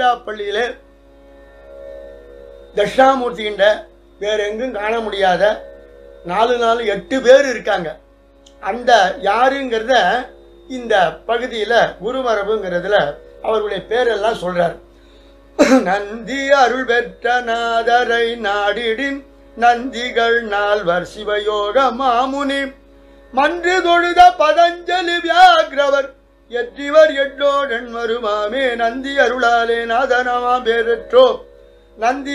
திருச்சிராப்பள்ளியிலே தட்சிணாமூர்த்திகிட்ட வேற எங்கும் காண முடியாத நாலு நாலு எட்டு பேர் இருக்காங்க அந்த யாருங்கிறத இந்த பகுதியில குருமரபுங்கிறதுல அவர்களுடைய பேரெல்லாம் சொல்றார் நந்தி அருள் பெற்ற நாதரை நாடிடின் நந்திகள் நால்வர் சிவயோக மாமுனி மன்று தொழுத பதஞ்சலி வியாகிரவர் எற்றிவர் எட்டோடன் வருமாமே நந்தி அருளாலே நாதனமா பேரற்றோ நந்தி